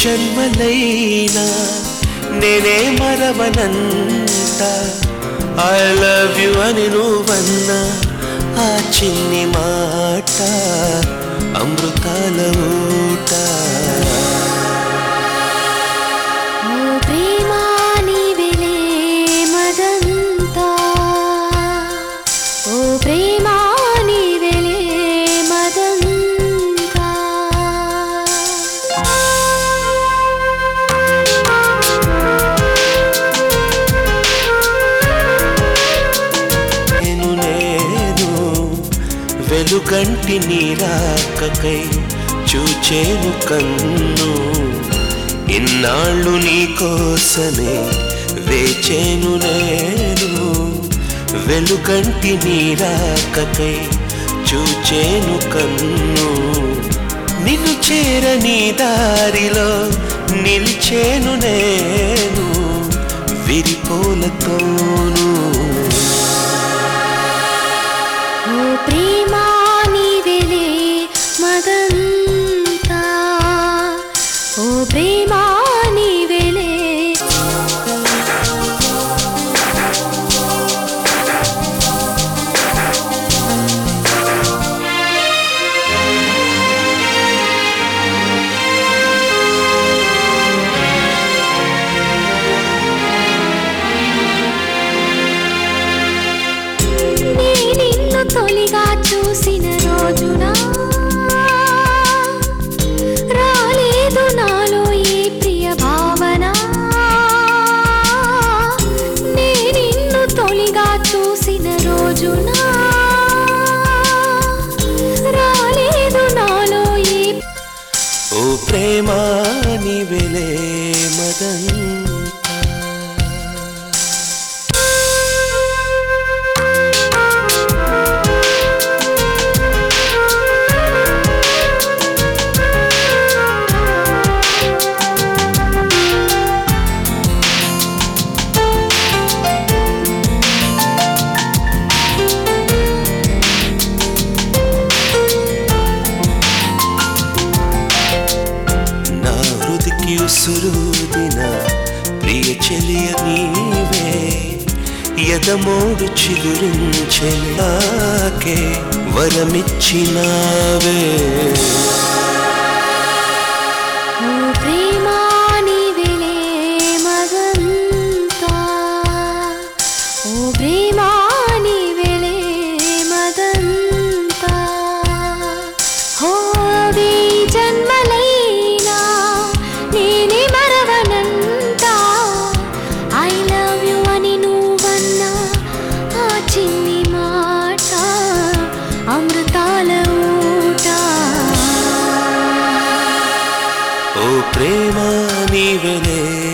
జన్మలైనా నేనే మరవనంత I love you అని నువ్వన్న ఆ చిన్ని మాట అమృతాల ఊట ఓ ప్రేమ నీవెలే మదంతా ఓ ప్రేమ నీవెలే మదంతా నేను నేను వెలుగంటి నీరాకకై చూచేను కన్ను ఇన్నాళ్ళు నీ కోసమే వేచేను నేను వెలుగంటి నీరాకకై చూచేను కన్ను నిన్ను చేరని దారిలో నిలిచేను నేను విరిపోలతోను ఓ ప్రేమ నీవెలే మదంతా ఓ ప్రేమ నీవెలే నీ నిన్ను తొలిగా చూసిన రోజున రాలేదు నాలో ఈ ప్రియ భావన నీ నిన్ను తొలిగా చూసిన రోజున రాలేదు నాలో ఈ ఓ ప్రేమ నీవెలే మదంతా నా హృదికి ఉసురుదిన ప్రియ చెలియ నీవే ఎదమోడు చిగురించెలాకే వరమిచ్చినావే ఓ ప్రేమ నీవెలే మదంతా ఓ ప్రేమ నీవెలే మదంతా హోవి జన్మలైనా నేనే మరవనంట ఐ లవ్ యు అని నువ్వన్నా ఆ చిన్ని మాట అమృతాల ఊట ఓ ప్రేమ నీవెలే